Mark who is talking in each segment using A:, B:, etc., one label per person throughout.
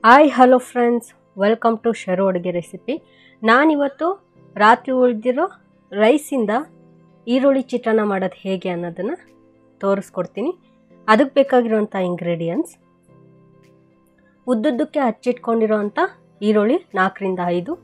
A: hi hello friends welcome to Sharu ಅಡುಗೆ recipe ನಾನಿವತ್ತು ರಾತ್ರಿ ಉಳಿದಿರೋ ರೈಸಿಂದ ಈರುಳ್ಳಿ ಚಿತ್ರಾನ್ನ ಮಾಡೋದು ಹೇಗೆ ಅನ್ನೋದನ್ನು ತೋರಿಸ್ಕೊಡ್ತೀನಿ ಅದಕ್ಕೆ ಬೇಕಾಗಿರೋಂಥ ಇಂಗ್ರೀಡಿಯೆಂಟ್ಸ್ ಉದ್ದುದ್ದಕ್ಕೆ ಹಚ್ಚಿಟ್ಕೊಂಡಿರೋಂಥ ಈರುಳ್ಳಿ ನಾಲ್ಕರಿಂದ ಐದು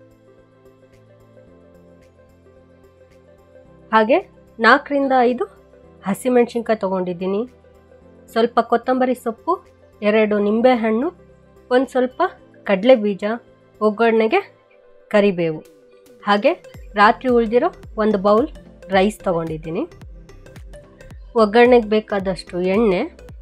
A: ಹಾಗೆ ನಾಲ್ಕರಿಂದ ಐದು ಹಸಿಮೆಣಸಿನ್ಕಾಯಿ ತೊಗೊಂಡಿದ್ದೀನಿ ಸ್ವಲ್ಪ ಕೊತ್ತಂಬರಿ ಸೊಪ್ಪು ಎರಡು ನಿಂಬೆಹಣ್ಣು ಒಂದು ಸ್ವಲ್ಪ ಕಡಲೆ ಬೀಜ ಒಗ್ಗರಣೆಗೆ ಕರಿಬೇವು ಹಾಗೆ ರಾತ್ರಿ ಉಳಿದಿರೋ ಒಂದು ಬೌಲ್ ರೈಸ್ ತೊಗೊಂಡಿದ್ದೀನಿ ಒಗ್ಗರಣೆಗೆ ಬೇಕಾದಷ್ಟು ಎಣ್ಣೆ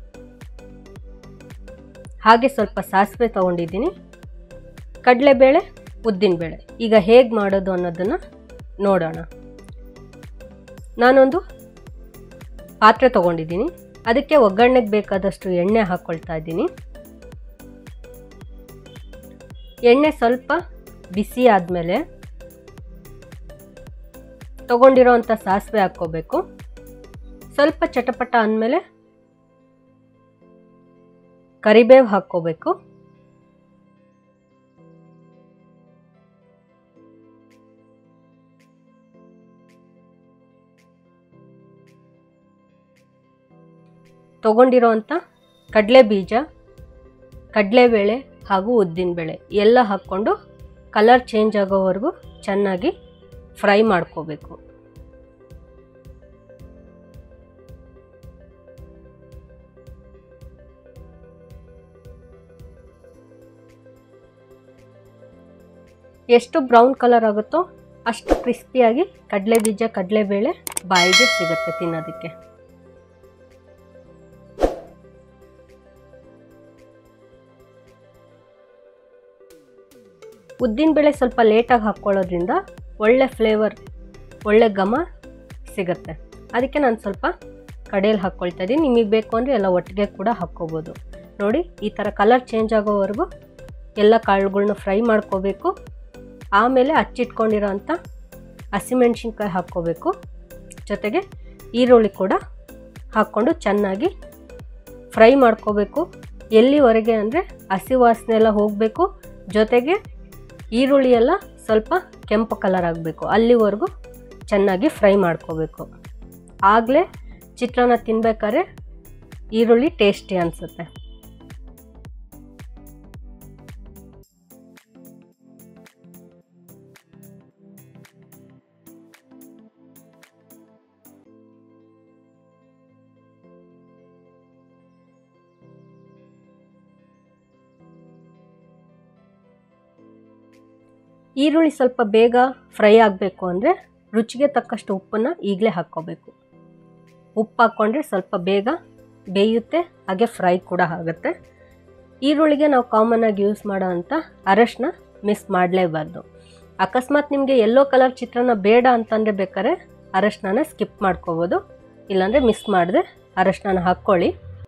A: ಹಾಗೆ ಸ್ವಲ್ಪ ಸಾಸಿವೆ ತೊಗೊಂಡಿದ್ದೀನಿ ಕಡಲೆಬೇಳೆ ಉದ್ದಿನಬೇಳೆ ಈಗ ಹೇಗೆ ಮಾಡೋದು ಅನ್ನೋದನ್ನು ನೋಡೋಣ ನಾನೊಂದು ಪಾತ್ರೆ ತೊಗೊಂಡಿದ್ದೀನಿ ಅದಕ್ಕೆ ಒಗ್ಗರಣೆಗೆ ಬೇಕಾದಷ್ಟು ಎಣ್ಣೆ ಹಾಕ್ಕೊಳ್ತಾ ಇದ್ದೀನಿ ಎಣ್ಣೆ ಸ್ವಲ್ಪ ಬಿಸಿ ಆದಮೇಲೆ ತೊಗೊಂಡಿರೋವಂಥ ಸಾಸಿವೆ ಹಾಕ್ಕೋಬೇಕು ಸ್ವಲ್ಪ ಚಟಪಟ ಅಂದಮೇಲೆ ಕರಿಬೇವು ಹಾಕ್ಕೋಬೇಕು ತೊಗೊಂಡಿರೋವಂಥ ಕಡಲೆ ಬೀಜ ಕಡಲೆಬೇಳೆ ಹಾಗೂ ಉದ್ದಿನಬೇಳೆ ಎಲ್ಲ ಹಾಕ್ಕೊಂಡು ಕಲರ್ ಚೇಂಜ್ ಆಗೋವರೆಗೂ ಚೆನ್ನಾಗಿ ಫ್ರೈ ಮಾಡ್ಕೋಬೇಕು ಎಷ್ಟು ಬ್ರೌನ್ ಕಲರ್ ಆಗುತ್ತೋ ಅಷ್ಟು ಕ್ರಿಸ್ಪಿಯಾಗಿ ಕಡಲೆ ಬೀಜ ಕಡಲೆಬೇಳೆ ಬಾಯಿಗೆ ಸಿಗುತ್ತೆ ತಿನ್ನೋದಕ್ಕೆ ಉದ್ದಿನಬೇಳೆ ಸ್ವಲ್ಪ ಲೇಟಾಗಿ ಹಾಕ್ಕೊಳ್ಳೋದ್ರಿಂದ ಒಳ್ಳೆ ಫ್ಲೇವರ್ ಒಳ್ಳೆ ಘಮ ಸಿಗುತ್ತೆ ಅದಕ್ಕೆ ನಾನು ಸ್ವಲ್ಪ ಕಡೆಯಲ್ಲಿ ಹಾಕ್ಕೊಳ್ತಾ ಇದ್ದೀನಿ ನಿಮಗೆ ಬೇಕು ಅಂದರೆ ಎಲ್ಲ ಒಟ್ಟಿಗೆ ಕೂಡ ಹಾಕ್ಕೋಬೋದು ನೋಡಿ ಈ ಥರ ಕಲರ್ ಚೇಂಜ್ ಆಗೋವರೆಗೂ ಎಲ್ಲ ಕಾಳುಗಳ್ನ ಫ್ರೈ ಮಾಡ್ಕೋಬೇಕು ಆಮೇಲೆ ಹಚ್ಚಿಟ್ಕೊಂಡಿರೋ ಅಂಥ ಹಸಿಮೆಣ್ಸಿನ್ಕಾಯಿ ಹಾಕ್ಕೋಬೇಕು ಜೊತೆಗೆ ಈರುಳ್ಳಿ ಕೂಡ ಹಾಕ್ಕೊಂಡು ಚೆನ್ನಾಗಿ ಫ್ರೈ ಮಾಡ್ಕೋಬೇಕು ಎಲ್ಲಿವರೆಗೆ ಅಂದರೆ ಹಸಿ ವಾಸನೆ ಎಲ್ಲ ಹೋಗಬೇಕು ಜೊತೆಗೆ ಈರುಳ್ಳಿ ಎಲ್ಲ ಸ್ವಲ್ಪ ಕೆಂಪು ಕಲರ್ ಆಗಬೇಕು ಅಲ್ಲಿವರೆಗೂ ಚೆನ್ನಾಗಿ ಫ್ರೈ ಮಾಡ್ಕೋಬೇಕು ಆಗಲೇ ಚಿತ್ರಾನ್ನ ತಿನ್ಬೇಕಾದ್ರೆ ಈರುಳ್ಳಿ ಟೇಸ್ಟಿ ಅನಿಸುತ್ತೆ ಈರುಳ್ಳಿ ಸ್ವಲ್ಪ ಬೇಗ ಫ್ರೈ ಆಗಬೇಕು ಅಂದರೆ ರುಚಿಗೆ ತಕ್ಕಷ್ಟು ಉಪ್ಪನ್ನು ಈಗಲೇ ಹಾಕ್ಕೋಬೇಕು ಉಪ್ಪು ಹಾಕ್ಕೊಂಡ್ರೆ ಸ್ವಲ್ಪ ಬೇಗ ಬೇಯುತ್ತೆ ಹಾಗೆ ಫ್ರೈ ಕೂಡ ಆಗುತ್ತೆ ಈರುಳ್ಳಿಗೆ ನಾವು ಕಾಮನ್ನಾಗಿ ಯೂಸ್ ಮಾಡೋ ಅಂಥ ಅರಶಿನ ಮಿಸ್ ಮಾಡಲೇಬಾರ್ದು ಅಕಸ್ಮಾತ್ ನಿಮಗೆ ಯೆಲ್ಲೋ ಕಲರ್ ಚಿತ್ರಾನ್ನ ಬೇಡ ಅಂತಂದರೆ ಬೇಕಾದ್ರೆ ಅರಶಿನ ಸ್ಕಿಪ್ ಮಾಡ್ಕೋಬೋದು ಇಲ್ಲಾಂದರೆ ಮಿಸ್ ಮಾಡದೆ ಅರಶಿನ ಹಾಕ್ಕೊಳ್ಳಿ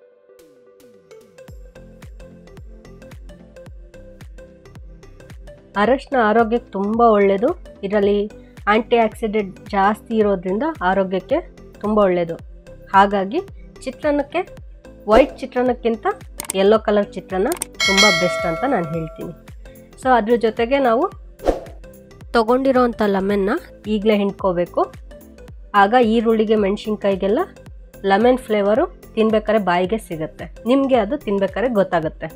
A: ಅರಶಿನ ಆರೋಗ್ಯಕ್ಕೆ ತುಂಬ ಒಳ್ಳೆಯದು ಇದರಲ್ಲಿ ಆ್ಯಂಟಿ ಆಕ್ಸಿಡೆಂಟ್ ಜಾಸ್ತಿ ಇರೋದ್ರಿಂದ ಆರೋಗ್ಯಕ್ಕೆ ತುಂಬ ಒಳ್ಳೆಯದು ಹಾಗಾಗಿ ಚಿತ್ರಾನ್ನಕ್ಕೆ ವೈಟ್ ಚಿತ್ರಾನ್ನಕ್ಕಿಂತ ಯೆಲ್ಲೋ ಕಲರ್ ಚಿತ್ರಾನ್ನ ತುಂಬ ಬೆಸ್ಟ್ ಅಂತ ನಾನು ಹೇಳ್ತೀನಿ ಸೊ ಅದ್ರ ಜೊತೆಗೆ ನಾವು ತೊಗೊಂಡಿರೋವಂಥ ಲೆಮನ್ನ ಈಗಲೇ ಹಿಂಡ್ಕೋಬೇಕು ಆಗ ಈರುಳ್ಳಿಗೆ ಮೆಣಸಿನ್ಕಾಯಿಗೆಲ್ಲ ಲೆಮನ್ ಫ್ಲೇವರು ತಿನ್ಬೇಕಾದ್ರೆ ಬಾಯಿಗೆ ಸಿಗುತ್ತೆ ನಿಮಗೆ ಅದು ತಿನ್ಬೇಕಾದ್ರೆ ಗೊತ್ತಾಗುತ್ತೆ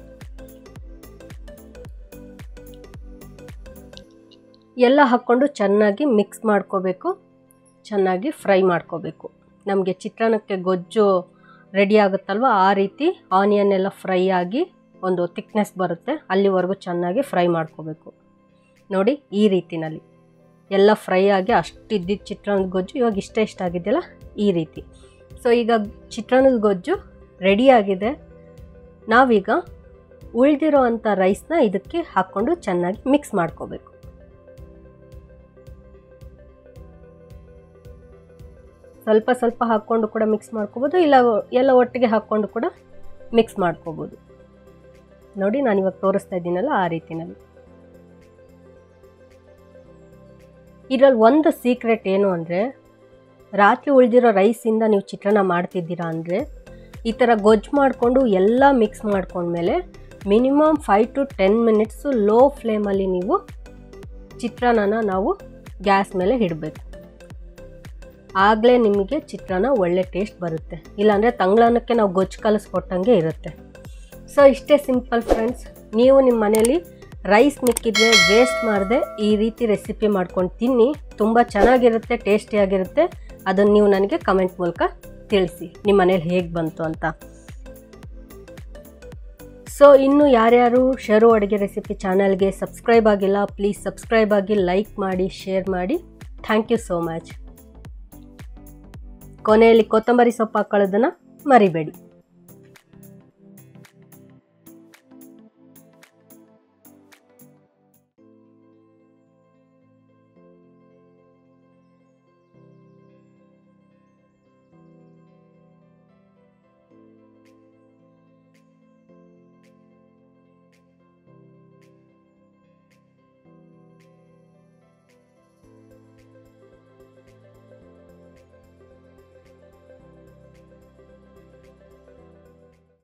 A: ಎಲ್ಲ ಹಾಕ್ಕೊಂಡು ಚೆನ್ನಾಗಿ ಮಿಕ್ಸ್ ಮಾಡ್ಕೋಬೇಕು ಚೆನ್ನಾಗಿ ಫ್ರೈ ಮಾಡ್ಕೋಬೇಕು ನಮಗೆ ಚಿತ್ರಾನ್ನಕ್ಕೆ ಗೊಜ್ಜು ರೆಡಿ ಆಗುತ್ತಲ್ವ ಆ ರೀತಿ ಆನಿಯನ್ ಎಲ್ಲ ಫ್ರೈ ಆಗಿ ಒಂದು ತಿಕ್ನೆಸ್ ಬರುತ್ತೆ ಅಲ್ಲಿವರೆಗೂ ಚೆನ್ನಾಗಿ ಫ್ರೈ ಮಾಡ್ಕೋಬೇಕು ನೋಡಿ ಈ ರೀತಿನಲ್ಲಿ ಎಲ್ಲ ಫ್ರೈ ಆಗಿ ಅಷ್ಟು ಇದ್ದಿದ್ದು ಚಿತ್ರಾನ್ನದ ಗೊಜ್ಜು ಇವಾಗ ಇಷ್ಟ ಇಷ್ಟ ಆಗಿದೆಯಲ್ಲ ಈ ರೀತಿ ಸೊ ಈಗ ಚಿತ್ರಾನ್ನದ ಗೊಜ್ಜು ರೆಡಿಯಾಗಿದೆ ನಾವೀಗ ಉಳಿದಿರೋ ಅಂಥ ರೈಸ್ನ ಇದಕ್ಕೆ ಹಾಕ್ಕೊಂಡು ಚೆನ್ನಾಗಿ ಮಿಕ್ಸ್ ಮಾಡ್ಕೋಬೇಕು ಸ್ವಲ್ಪ ಸ್ವಲ್ಪ ಹಾಕ್ಕೊಂಡು ಕೂಡ ಮಿಕ್ಸ್ ಮಾಡ್ಕೋಬೋದು ಇಲ್ಲ ಎಲ್ಲ ಒಟ್ಟಿಗೆ ಹಾಕ್ಕೊಂಡು ಕೂಡ ಮಿಕ್ಸ್ ಮಾಡ್ಕೋಬೋದು ನೋಡಿ ನಾನು ಇವಾಗ ತೋರಿಸ್ತಾ ಇದ್ದೀನಲ್ಲ ಆ ರೀತಿನಲ್ಲಿ ಇದರಲ್ಲಿ ಒಂದು ಸೀಕ್ರೆಟ್ ಏನು ಅಂದರೆ ರಾತ್ರಿ ಉಳಿದಿರೋ ರೈಸಿಂದ ನೀವು ಚಿತ್ರಾನ್ನ ಮಾಡ್ತಿದ್ದೀರಾ ಅಂದರೆ ಈ ಥರ ಗೊಜ್ಜು ಮಾಡಿಕೊಂಡು ಎಲ್ಲ ಮಿಕ್ಸ್ ಮಾಡ್ಕೊಂಡ್ಮೇಲೆ minimum five to ten minutes low ಫ್ಲೇಮಲ್ಲಿ ನೀವು ಚಿತ್ರಾನ್ನನ ನಾವು ಗ್ಯಾಸ್ ಮೇಲೆ ಇಡಬೇಕು ಆಗಲೇ ನಿಮಗೆ ಚಿತ್ರಾನ್ನ ಒಳ್ಳೆ ಟೇಸ್ಟ್ ಬರುತ್ತೆ ಇಲ್ಲಾಂದರೆ ತಂಗ್ಳಾನಕ್ಕೆ ನಾವು ಗೊಜ್ಜು ಕಲಿಸ್ಕೊಟ್ಟಂಗೆ ಇರುತ್ತೆ ಸೊ ಇಷ್ಟೇ ಸಿಂಪಲ್ ಫ್ರೆಂಡ್ಸ್ ನೀವು ನಿಮ್ಮ ಮನೇಲಿ ರೈಸ್ ಮಿಕ್ಕಿದ್ರೆ ವೇಸ್ಟ್ ಮಾಡದೆ ಈ ರೀತಿ ರೆಸಿಪಿ ಮಾಡ್ಕೊಂಡು ತಿನ್ನಿ ತುಂಬ ಚೆನ್ನಾಗಿರುತ್ತೆ ಟೇಸ್ಟಿಯಾಗಿರುತ್ತೆ ಅದನ್ನು ನೀವು ನನಗೆ ಕಮೆಂಟ್ ಮೂಲಕ ತಿಳಿಸಿ ನಿಮ್ಮ ಮನೇಲಿ ಹೇಗೆ ಬಂತು ಅಂತ ಸೊ ಇನ್ನು ಯಾರ್ಯಾರು ಶರು ಅಡುಗೆ ರೆಸಿಪಿ ಚಾನಲ್ಗೆ ಸಬ್ಸ್ಕ್ರೈಬ್ ಆಗಿಲ್ಲ ಪ್ಲೀಸ್ ಸಬ್ಸ್ಕ್ರೈಬ್ ಆಗಿ ಲೈಕ್ ಮಾಡಿ ಶೇರ್ ಮಾಡಿ ಥ್ಯಾಂಕ್ ಯು ಸೋ ಮಚ್ ಕೊನೆಯಲ್ಲಿ ಕೊತ್ತಂಬರಿ ಸೊಪ್ಪು ಹಾಕೊಳ್ಳೋದನ್ನು ಮರಿಬೇಡಿ